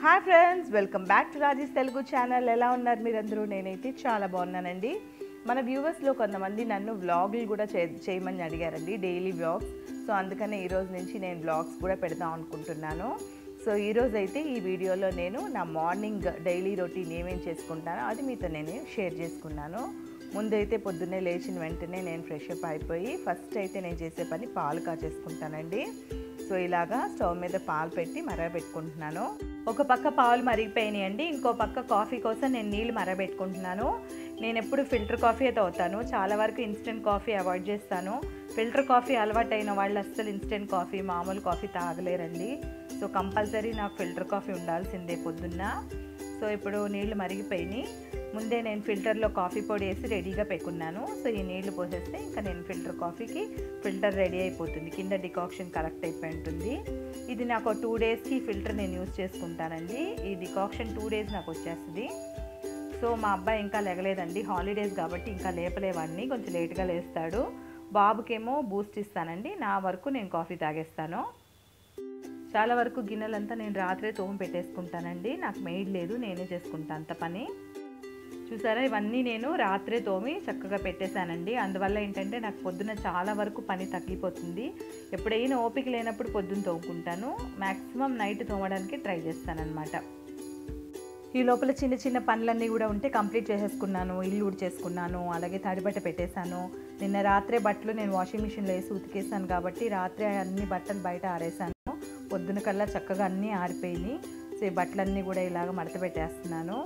hi friends welcome back to Raji's Telugu channel ఎలా ఉన్నారు మీరందరూ నేనైతే చాలా బాగున్నానండి మన వ్యూవర్స్లో కొంతమంది నన్ను వ్లాగులు కూడా చే చేయమని అడిగారండి డైలీ వ్లాగ్స్ సో అందుకనే ఈరోజు నుంచి నేను వ్లాగ్స్ కూడా పెడదాం అనుకుంటున్నాను సో ఈరోజు అయితే ఈ వీడియోలో నేను నా మార్నింగ్ డైలీ రొటీన్ ఏమేం చేసుకుంటానో అది మీతో నేను షేర్ చేసుకున్నాను ముందైతే పొద్దున్నే లేచిన వెంటనే నేను ఫ్రెష్ అప్ అయిపోయి ఫస్ట్ అయితే నేను చేసే పని పాలు కాచేసుకుంటానండి సో ఇలాగా స్టవ్ మీద పాలు పెట్టి మరగబెట్టుకుంటున్నాను ఒక పక్క పాలు మరిగిపోయినాయి అండి ఇంకో పక్క కాఫీ కోసం నేను నీళ్ళు మరగబెట్టుకుంటున్నాను నేను ఎప్పుడు ఫిల్టర్ కాఫీ అయితే అవుతాను చాలా వరకు ఇన్స్టెంట్ కాఫీ అవాయిడ్ చేస్తాను ఫిల్టర్ కాఫీ అలవాటైన వాళ్ళు అస్సలు ఇన్స్టెంట్ కాఫీ మామూలు కాఫీ తాగలేరండి సో కంపల్సరీ నాకు ఫిల్టర్ కాఫీ ఉండాల్సిందే పొద్దున్న సో ఇప్పుడు నీళ్లు మరిగిపోయినాయి ముందే నేను ఫిల్టర్లో కాఫీ పొడి వేసి రెడీగా పెట్టుకున్నాను సో ఈ నీళ్లు పోసేస్తే ఇంకా నేను ఫిల్టర్ కాఫీకి ఫిల్టర్ రెడీ అయిపోతుంది కింద డికాక్షన్ కరెక్ట్ అయిపోయి ఉంటుంది ఇది నాకు టూ డేస్కి ఫిల్టర్ నేను యూస్ చేసుకుంటానండి ఈ డికాక్షన్ టూ డేస్ నాకు వచ్చేస్తుంది సో మా అబ్బాయి ఇంకా లేగలేదండి హాలిడేస్ కాబట్టి ఇంకా లేపలేవాడిని కొంచెం లేట్గా లేస్తాడు బాబుకేమో బూస్ట్ ఇస్తానండి నా వరకు నేను కాఫీ తాగేస్తాను చాలా వరకు గిన్నెలంతా నేను రాత్రే తోమ పెట్టేసుకుంటానండి నాకు మెయిడ్ లేదు నేనే చేసుకుంటాను అంత పని చూసారా ఇవన్నీ నేను రాత్రే తోమి చక్కగా పెట్టేశానండి అందువల్ల ఏంటంటే నాకు పొద్దున చాలా వరకు పని తగ్గిపోతుంది ఎప్పుడైనా ఓపిక లేనప్పుడు పొద్దున్న తోముకుంటాను మ్యాక్సిమం నైట్ తోమడానికి ట్రై చేస్తానన్నమాట ఈ లోపల చిన్న చిన్న పనులన్నీ కూడా ఉంటే కంప్లీట్ చేసేసుకున్నాను ఇల్లు చేసుకున్నాను అలాగే తడిబట్ట పెట్టేశాను నిన్న రాత్రే బట్టలు నేను వాషింగ్ మిషన్లో వేసి ఉతికేసాను కాబట్టి రాత్రే అన్ని బట్టలు బయట ఆరేసాను పొద్దున కల్లా చక్కగా అన్నీ ఆరిపోయినాయి సో ఈ బట్టలన్నీ కూడా ఇలాగ మడత పెట్టేస్తున్నాను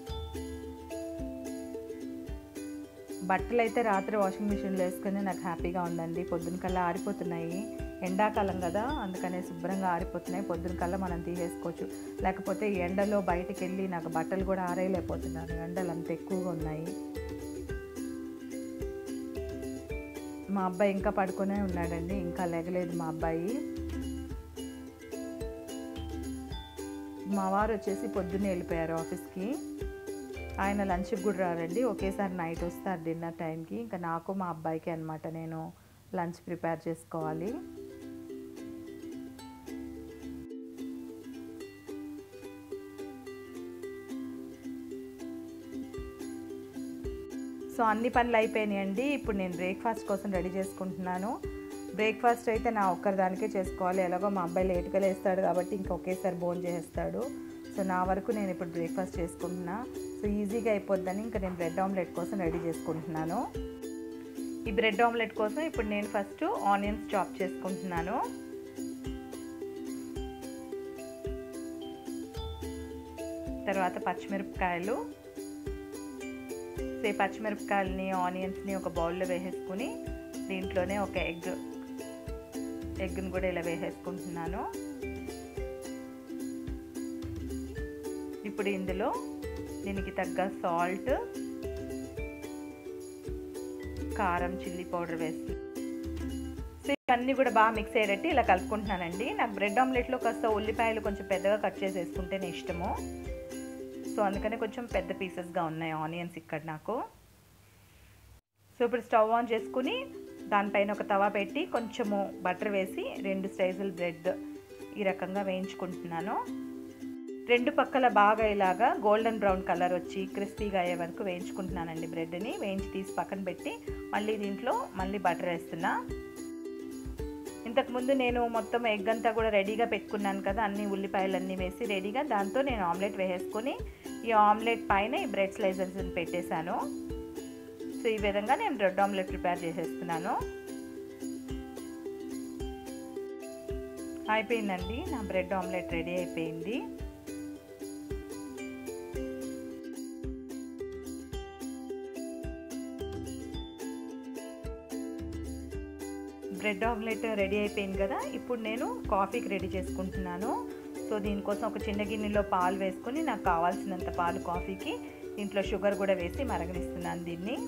బట్టలు అయితే రాత్రి వాషింగ్ మిషన్లో వేసుకుని నాకు హ్యాపీగా ఉందండి పొద్దున కల్లా ఆరిపోతున్నాయి ఎండాకాలం కదా అందుకనే శుభ్రంగా ఆరిపోతున్నాయి పొద్దున కల్లా మనం తీసేసుకోవచ్చు లేకపోతే ఎండలో బయటికి వెళ్ళి నాకు బట్టలు కూడా ఆరేయలేకపోతున్నాను ఎండలు అంత ఎక్కువగా ఉన్నాయి మా అబ్బాయి ఇంకా పడుకునే ఉన్నాడండి ఇంకా లేగలేదు మా అబ్బాయి మా వారు వచ్చేసి పొద్దున్నే వెళ్ళిపోయారు ఆఫీస్కి ఆయన లంచ్కి కూడా రారండి ఒకేసారి నైట్ వస్తారు డిన్నర్ టైంకి ఇంకా నాకు మా అబ్బాయికి అనమాట నేను లంచ్ ప్రిపేర్ చేసుకోవాలి సో అన్ని పనులు అయిపోయినాయండి ఇప్పుడు నేను బ్రేక్ఫాస్ట్ కోసం రెడీ చేసుకుంటున్నాను బ్రేక్ఫాస్ట్ అయితే నా ఒక్కరిదానికే చేసుకోవాలి ఎలాగో మా అబ్బాయి లేట్గా లేస్తాడు కాబట్టి ఇంకా ఒకేసారి భోజనం చేస్తాడు సో నా వరకు నేను ఇప్పుడు బ్రేక్ఫాస్ట్ చేసుకుంటున్నా సో ఈజీగా అయిపోద్దని ఇంకా నేను బ్రెడ్ ఆమ్లెట్ కోసం రెడీ చేసుకుంటున్నాను ఈ బ్రెడ్ ఆమ్లెట్ కోసం ఇప్పుడు నేను ఫస్ట్ ఆనియన్స్ చాప్ చేసుకుంటున్నాను తర్వాత పచ్చిమిరపకాయలు సో పచ్చిమిరపకాయలని ఆనియన్స్ని ఒక బౌల్లో వేసేసుకుని దీంట్లోనే ఒక ఎగ్ ఎగ్ని కూడా ఇలా వేసేసుకుంటున్నాను ఇప్పుడు ఇందులో దీనికి తగ్గ సాల్ట్ కారం చిల్లీ పౌడర్ వేసి సో ఇవన్నీ కూడా బాగా మిక్స్ అయ్యేటట్టు ఇలా కలుపుకుంటున్నానండి నాకు బ్రెడ్ ఆమ్లెట్లో కాస్త ఉల్లిపాయలు కొంచెం పెద్దగా కట్ చేసి వేసుకుంటేనే ఇష్టము సో అందుకనే కొంచెం పెద్ద పీసెస్గా ఉన్నాయి ఆనియన్స్ ఇక్కడ నాకు సో ఇప్పుడు స్టవ్ ఆన్ చేసుకుని దానిపైన ఒక తవా పెట్టి కొంచెము బటర్ వేసి రెండు స్లైజులు బ్రెడ్ ఈ రకంగా వేయించుకుంటున్నాను రెండు పక్కల బాగా ఇలాగా గోల్డెన్ బ్రౌన్ కలర్ వచ్చి క్రిస్పీగా అయ్యే వరకు వేయించుకుంటున్నానండి బ్రెడ్ని వేయించి తీసి పక్కన పెట్టి మళ్ళీ దీంట్లో మళ్ళీ బటర్ వేస్తున్నా ఇంతకుముందు నేను మొత్తం ఎగ్ అంతా కూడా రెడీగా పెట్టుకున్నాను కదా అన్ని ఉల్లిపాయలు అన్నీ వేసి రెడీగా దాంతో నేను ఆమ్లెట్ వేసేసుకొని ఈ ఆమ్లెట్ పైన ఈ బ్రెడ్ స్లైసెస్ని పెట్టేశాను సో ఈ విధంగా నేను బ్రెడ్ ఆమ్లెట్ ప్రిపేర్ చేసేస్తున్నాను అయిపోయిందండి నా బ్రెడ్ ఆమ్లెట్ రెడీ అయిపోయింది బ్రెడ్ ఆమ్లెట్ రెడీ అయిపోయింది కదా ఇప్పుడు నేను కాఫీకి రెడీ చేసుకుంటున్నాను సో దీనికోసం ఒక చిన్న గిన్నెలో పాలు వేసుకొని నాకు కావాల్సినంత పాలు కాఫీకి దీంట్లో షుగర్ కూడా వేసి మరగనిస్తున్నాను దీన్ని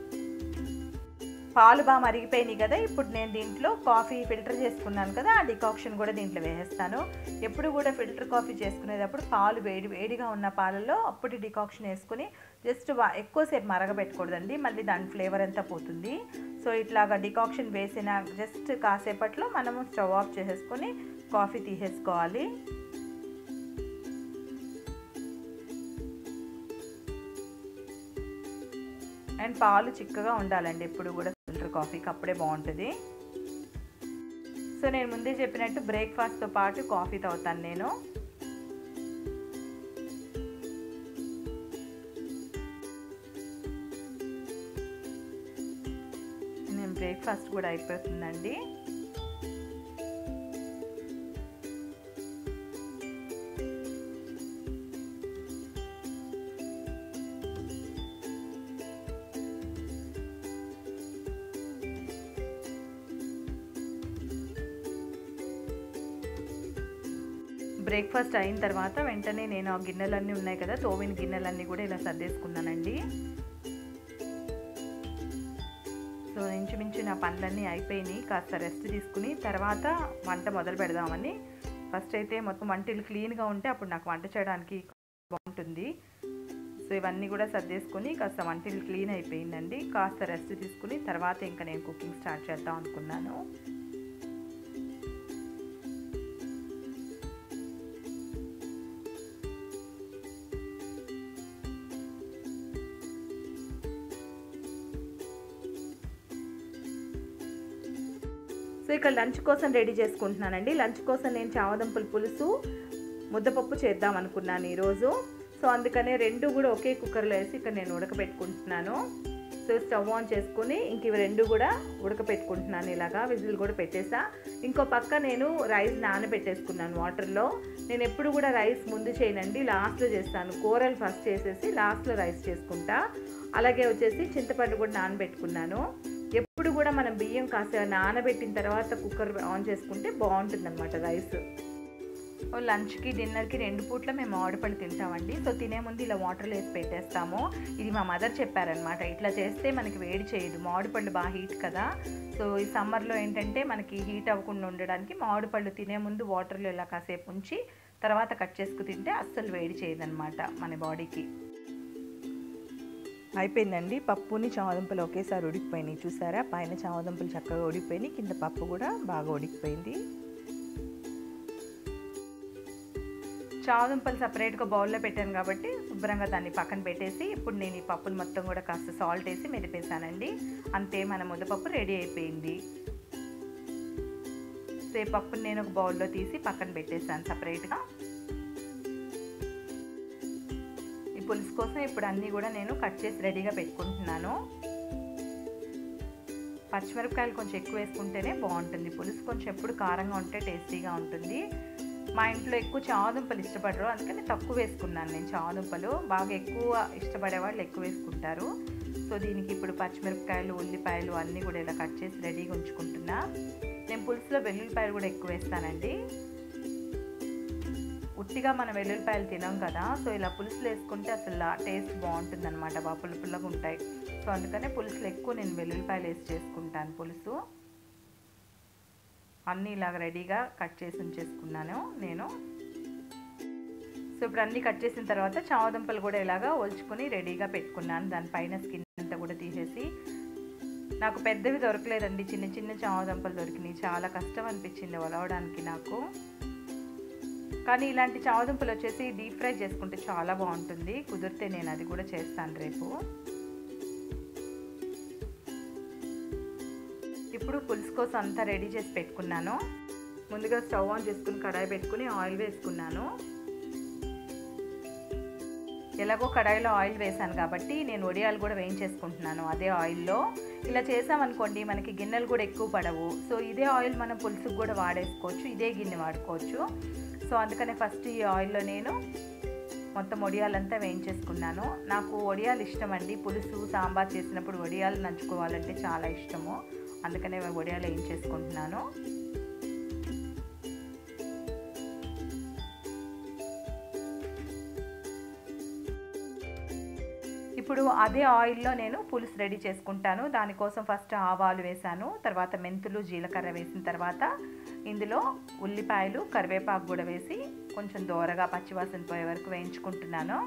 పాలు బాగా మరిగిపోయినాయి కదా ఇప్పుడు నేను దీంట్లో కాఫీ ఫిల్టర్ చేసుకున్నాను కదా ఆ డికాక్షన్ కూడా దీంట్లో వేసేస్తాను ఎప్పుడు కూడా ఫిల్టర్ కాఫీ చేసుకునేటప్పుడు పాలు వేడి వేడిగా ఉన్న పాలలో అప్పుడు డికాక్షన్ వేసుకుని జస్ట్ ఎక్కువసేపు మరగబెట్టకూడదండి మళ్ళీ దాని ఫ్లేవర్ అంతా పోతుంది సో ఇట్లాగా డికాక్షన్ వేసిన జస్ట్ కాసేపట్లో మనము స్టవ్ ఆఫ్ చేసేసుకొని కాఫీ తీసేసుకోవాలి అండ్ పాలు చిక్కగా ఉండాలండి ఎప్పుడు కూడా ఫిల్టర్ కాఫీకి అప్పుడే బాగుంటుంది సో నేను ముందే చెప్పినట్టు బ్రేక్ఫాస్ట్తో పాటు కాఫీ తాగుతాను నేను నేను బ్రేక్ఫాస్ట్ కూడా అయిపోతుందండి బ్రేక్ఫాస్ట్ అయిన తర్వాత వెంటనే నేను ఆ గిన్నెలన్నీ ఉన్నాయి కదా తోమిన గిన్నెలన్నీ కూడా ఇలా సర్దేసుకున్నానండి సో ఇంచుమించు నా పనులన్నీ అయిపోయినాయి కాస్త రెస్ట్ తీసుకుని తర్వాత వంట మొదలు పెడదామని ఫస్ట్ అయితే మొత్తం వంటలు క్లీన్గా ఉంటే అప్పుడు నాకు వంట చేయడానికి బాగుంటుంది సో ఇవన్నీ కూడా సర్దేసుకొని కాస్త వంటలు క్లీన్ అయిపోయిందండి కాస్త రెస్ట్ తీసుకుని తర్వాత ఇంకా నేను కుకింగ్ స్టార్ట్ చేద్దాం అనుకున్నాను సో ఇక్కడ లంచ్ కోసం రెడీ చేసుకుంటున్నానండి లంచ్ కోసం నేను చామదుంపల పులుసు ముద్దపప్పు చేద్దాం అనుకున్నాను ఈరోజు సో అందుకనే రెండు కూడా ఒకే కుక్కర్లో వేసి ఇక్కడ నేను ఉడకబెట్టుకుంటున్నాను సో స్టవ్ ఆన్ చేసుకుని ఇంక ఇవి రెండు కూడా ఉడకపెట్టుకుంటున్నాను ఇలాగా విజిల్ కూడా పెట్టేసా ఇంకో పక్క నేను రైస్ నానబెట్టేసుకున్నాను వాటర్లో నేను ఎప్పుడు కూడా రైస్ ముందు చేయనండి లాస్ట్లో చేస్తాను కూరలు ఫస్ట్ చేసేసి లాస్ట్లో రైస్ చేసుకుంటా అలాగే వచ్చేసి చింతపండు కూడా నానబెట్టుకున్నాను ఎప్పుడు కూడా మనం బియ్యం కాస్త నానబెట్టిన తర్వాత కుక్కర్ ఆన్ చేసుకుంటే బాగుంటుంది అనమాట రైస్ లంచ్కి డిన్నర్కి రెండు పూట్ల మేము మామిడిపళ్ళు తింటామండి సో తినే ముందు ఇలా వాటర్లో వేసి పెట్టేస్తాము ఇది మా మదర్ చెప్పారనమాట ఇట్లా చేస్తే మనకి వేడి చేయదు మామిడిపళ్ళు బాగా హీట్ కదా సో ఈ సమ్మర్లో ఏంటంటే మనకి హీట్ అవ్వకుండా ఉండడానికి మామిడిపళ్ళు తినే ముందు వాటర్లో ఇలా కాసేపు ఉంచి తర్వాత కట్ చేసుకు తింటే అస్సలు వేడి చేయదనమాట మన బాడీకి అయిపోయిందండి పప్పుని చామదుంపలు ఒకేసారి ఉడికిపోయినాయి చూసారా పైన చామదుంపలు చక్కగా ఉడికిపోయినాయి కింద పప్పు కూడా బాగా ఉడికిపోయింది చామదుంపలు సపరేట్గా బౌల్లో పెట్టాను కాబట్టి శుభ్రంగా దాన్ని పక్కన పెట్టేసి ఇప్పుడు నేను ఈ పప్పులు మొత్తం కూడా కాస్త సాల్ట్ వేసి మెదిపేసానండి అంతే మన ముద్దపప్పు రెడీ అయిపోయింది సో ఈ పప్పుని నేను ఒక బౌల్లో తీసి పక్కన పెట్టేసాను సపరేట్గా ఈ పులుసు కోసం ఇప్పుడు అన్నీ కూడా నేను కట్ చేసి రెడీగా పెట్టుకుంటున్నాను పచ్చిమిరపకాయలు కొంచెం ఎక్కువ వేసుకుంటేనే బాగుంటుంది పులుసు కొంచెం ఎప్పుడు కారంగా ఉంటే టేస్టీగా ఉంటుంది మా ఇంట్లో ఎక్కువ చామదుంపలు ఇష్టపడరు అందుకని తక్కువ వేసుకున్నాను నేను చామదుంపలు బాగా ఎక్కువ ఇష్టపడే వాళ్ళు ఎక్కువ వేసుకుంటారు సో దీనికి ఇప్పుడు పచ్చిమిరపకాయలు ఉల్లిపాయలు అన్నీ కూడా ఇలా కట్ చేసి రెడీగా ఉంచుకుంటున్నా నేను పులుసులో వెల్లుల్లిపాయలు కూడా ఎక్కువ వేస్తానండి ఉట్టిగా మనం వెల్లుల్లిపాయలు తినాం కదా సో ఇలా పులుసులు వేసుకుంటే అసలు టేస్ట్ బాగుంటుంది అనమాట బాగా పుల్ల పుల్లగా ఉంటాయి సో అందుకనే పులుసులు ఎక్కువ నేను వెల్లుల్లిపాయలు వేసి చేసుకుంటాను పులుసు అన్నీ ఇలాగ రెడీగా కట్ చేసి ఉంచేసుకున్నాను నేను సో ఇప్పుడు అన్నీ కట్ చేసిన తర్వాత చామదుంపలు కూడా ఇలాగా ఒలుచుకొని రెడీగా పెట్టుకున్నాను దానిపైన స్కిన్ అంతా కూడా తీసేసి నాకు పెద్దవి దొరకలేదండి చిన్న చిన్న చామదుంపలు దొరికినాయి చాలా కష్టం అనిపించింది ఒలవడానికి నాకు కానీ ఇలాంటి చామదుంపలు వచ్చేసి డీప్ ఫ్రై చేసుకుంటే చాలా బాగుంటుంది కుదిరితే నేను అది కూడా చేస్తాను రేపు ఇప్పుడు పులుసు కోసం అంతా రెడీ చేసి పెట్టుకున్నాను ముందుగా స్టవ్ ఆన్ చేసుకుని కడాయి పెట్టుకుని ఆయిల్ వేసుకున్నాను ఎలాగో కడాయిలో ఆయిల్ వేసాను కాబట్టి నేను వడియాలు కూడా వేయించేసుకుంటున్నాను అదే ఆయిల్లో ఇలా చేసామనుకోండి మనకి గిన్నెలు కూడా ఎక్కువ పడవు సో ఇదే ఆయిల్ మనం పులుసుకు కూడా వాడేసుకోవచ్చు ఇదే గిన్నె వాడుకోవచ్చు సో అందుకనే ఫస్ట్ ఈ ఆయిల్లో నేను మొత్తం వడియాలంతా వేయించేసుకున్నాను నాకు వడియాలు ఇష్టం అండి పులుసు సాంబార్ చేసినప్పుడు వడియాలు నంచుకోవాలంటే చాలా ఇష్టము అందుకనే వడియాలు వేయించేసుకుంటున్నాను ఇప్పుడు అదే ఆయిల్లో నేను పులుసు రెడీ చేసుకుంటాను దానికోసం ఫస్ట్ ఆవాలు వేసాను తర్వాత మెంతులు జీలకర్ర వేసిన తర్వాత ఇందులో ఉల్లిపాయలు కరివేపాకు కూడా వేసి కొంచెం దోరగా పచ్చివాసన పోయే వరకు వేయించుకుంటున్నాను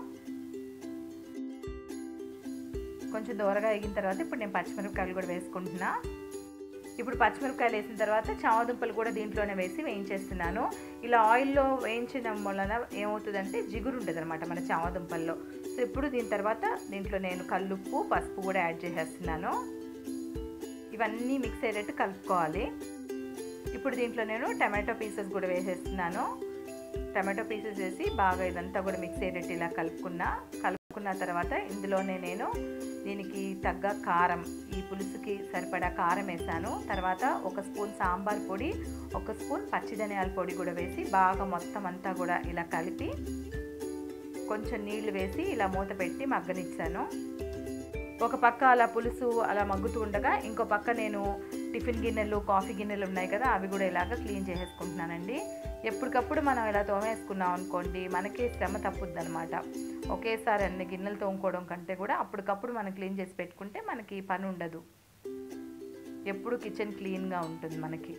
కొంచెం దోరగా ఎగిన తర్వాత ఇప్పుడు నేను పచ్చిమిరపకాయలు కూడా వేసుకుంటున్నా ఇప్పుడు పచ్చిమిరపకాయలు వేసిన తర్వాత చామదుంపలు కూడా దీంట్లోనే వేసి వేయించేస్తున్నాను ఇలా ఆయిల్లో వేయించడం వలన ఏమవుతుందంటే జిగురు ఉంటుంది అనమాట మన చామదుంపల్లో సో ఇప్పుడు దీని తర్వాత దీంట్లో నేను కల్లుప్పు పసుపు కూడా యాడ్ చేసేస్తున్నాను ఇవన్నీ మిక్స్ అయ్యేటట్టు కలుపుకోవాలి ఇప్పుడు దీంట్లో నేను టమాటో పీసెస్ కూడా వేసేస్తున్నాను టమాటో పీసెస్ వేసి బాగా ఇదంతా కూడా మిక్స్ అయ్యేటట్టు ఇలా కలుపుకున్నా కలుపుకున్న తర్వాత ఇందులోనే నేను దీనికి తగ్గ కారం ఈ పులుసుకి సరిపడా కారం వేసాను తర్వాత ఒక స్పూన్ సాంబార్ పొడి ఒక స్పూన్ పచ్చిధనియాల పొడి కూడా వేసి బాగా మొత్తం అంతా కూడా ఇలా కలిపి కొంచెం నీళ్లు వేసి ఇలా మూత పెట్టి మగ్గనిచ్చాను ఒక పక్క అలా పులుసు అలా మగ్గుతూ ఉండగా ఇంకో పక్క నేను టిఫిన్ గిన్నెలు కాఫీ గిన్నెలు ఉన్నాయి కదా అవి కూడా ఇలాగ క్లీన్ చేసేసుకుంటున్నానండి ఎప్పటికప్పుడు మనం ఇలా తోమేసుకున్నాం అనుకోండి మనకి శ్రమ తప్పుద్ది అనమాట ఒకేసారి అన్ని గిన్నెలు తోముకోవడం కంటే కూడా అప్పటికప్పుడు మనం క్లీన్ చేసి పెట్టుకుంటే మనకి పని ఉండదు ఎప్పుడు కిచెన్ క్లీన్గా ఉంటుంది మనకి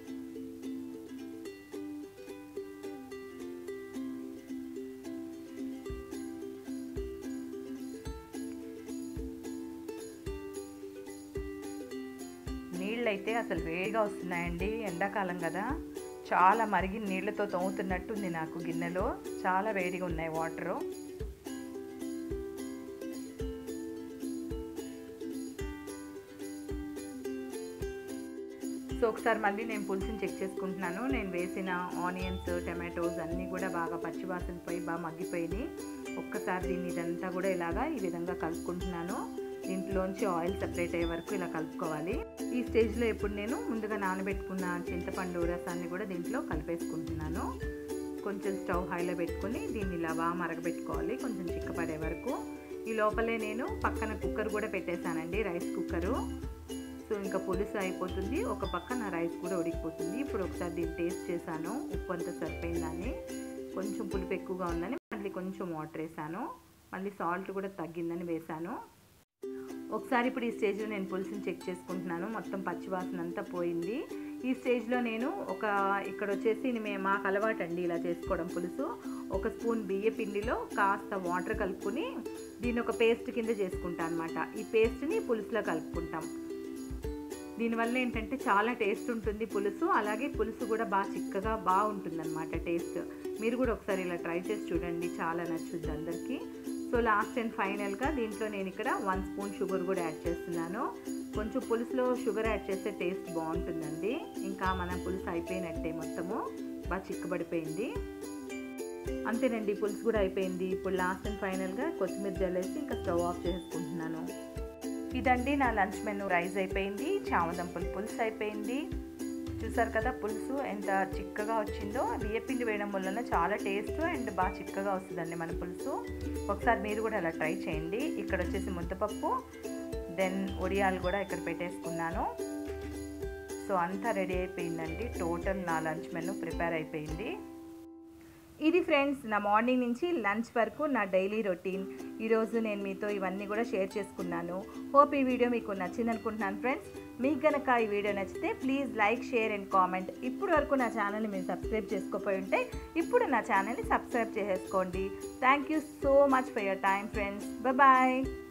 నీళ్ళు అయితే అసలు వేడిగా వస్తున్నాయండి ఎండాకాలం కదా చాలా మరిగి నీళ్ళతో తోముతున్నట్టుంది నాకు గిన్నెలో చాలా వేడిగా ఉన్నాయి వాటరు సో ఒకసారి మళ్ళీ నేను పులుసుని చెక్ చేసుకుంటున్నాను నేను వేసిన ఆనియన్స్ టమాటోస్ అన్నీ కూడా బాగా పచ్చివాసన పోయి బాగా మగ్గిపోయినాయి ఒక్కసారి దీన్ని ఇదంతా కూడా ఇలాగా ఈ విధంగా కలుపుకుంటున్నాను దీంట్లోంచి ఆయిల్ సెపరేట్ అయ్యే వరకు ఇలా కలుపుకోవాలి ఈ స్టేజ్లో ఇప్పుడు నేను ముందుగా నానబెట్టుకున్న చింతపండు రసాన్ని కూడా దీంట్లో కలిపేసుకుంటున్నాను కొంచెం స్టవ్ హైలో పెట్టుకొని దీన్ని ఇలా బాగా మరగబెట్టుకోవాలి కొంచెం చిక్కపడే వరకు ఈ లోపలే నేను పక్కన కుక్కర్ కూడా పెట్టేశానండి రైస్ కుక్కరు సో ఇంకా పులుసు అయిపోతుంది ఒక పక్క నా రైస్ కూడా ఉడికిపోతుంది ఇప్పుడు ఒకసారి దీన్ని టేస్ట్ చేశాను ఉప్పు అంతా సరిపోయిందని కొంచెం పులుపు ఎక్కువగా ఉందని మళ్ళీ కొంచెం వాటర్ వేసాను మళ్ళీ సాల్ట్ కూడా తగ్గిందని వేసాను ఒకసారి ఇప్పుడు ఈ స్టేజ్లో నేను పులుసుని చెక్ చేసుకుంటున్నాను మొత్తం పచ్చివాసన అంతా పోయింది ఈ స్టేజ్లో నేను ఒక ఇక్కడ వచ్చేసి మేము మాకు అలవాటు అండి ఇలా చేసుకోవడం పులుసు ఒక స్పూన్ బియ్య పిండిలో కాస్త వాటర్ కలుపుకొని దీన్ని ఒక పేస్ట్ కింద చేసుకుంటాం అనమాట ఈ పేస్ట్ని పులుసులో కలుపుకుంటాం దీనివల్ల ఏంటంటే చాలా టేస్ట్ ఉంటుంది పులుసు అలాగే పులుసు కూడా బాగా చిక్కగా బాగుంటుంది అనమాట టేస్ట్ మీరు కూడా ఒకసారి ఇలా ట్రై చేసి చూడండి చాలా నచ్చుద్ది అందరికీ సో లాస్ట్ అండ్ ఫైనల్గా దీంట్లో నేను ఇక్కడ వన్ స్పూన్ షుగర్ కూడా యాడ్ చేస్తున్నాను కొంచెం పులుసులో షుగర్ యాడ్ చేస్తే టేస్ట్ బాగుంటుందండి ఇంకా మన పులుసు అయిపోయినట్టే మొత్తము బాగా చిక్కబడిపోయింది అంతేనండి పులుసు కూడా అయిపోయింది ఇప్పుడు లాస్ట్ అండ్ ఫైనల్గా కొత్తిమీర జల్లేసి ఇంకా స్టవ్ ఆఫ్ చేసుకుంటున్నాను ఇదండి నా లంచ్ మెనూ రైస్ అయిపోయింది చామదంపుల పులుసు అయిపోయింది చూసారు కదా పులుసు ఎంత చిక్కగా వచ్చిందో బియ్యపిండి వేయడం వలన చాలా టేస్ట్ అండ్ బాగా చిక్కగా వస్తుందండి మన పులుసు ఒకసారి మీరు కూడా అలా ట్రై చేయండి ఇక్కడ వచ్చేసి ముద్దపప్పు దెన్ ఒడియాలు కూడా ఇక్కడ పెట్టేసుకున్నాను సో అంతా రెడీ అయిపోయిందండి టోటల్ నా లంచ్ మెనూ ప్రిపేర్ అయిపోయింది ఇది ఫ్రెండ్స్ నా మార్నింగ్ నుంచి లంచ్ వరకు నా డైలీ రొటీన్ ఈరోజు నేను మీతో ఇవన్నీ కూడా షేర్ చేసుకున్నాను హోప్ ఈ వీడియో మీకు నచ్చింది అనుకుంటున్నాను ఫ్రెండ్స్ మీకు కనుక ఈ వీడియో నచ్చితే please like share and comment ఇప్పుడు వరకు నా ఛానల్ని మీరు సబ్స్క్రైబ్ చేసుకోపోయి ఉంటే ఇప్పుడు నా ఛానల్ని సబ్స్క్రైబ్ చేసేసుకోండి thank you so much for your time friends bye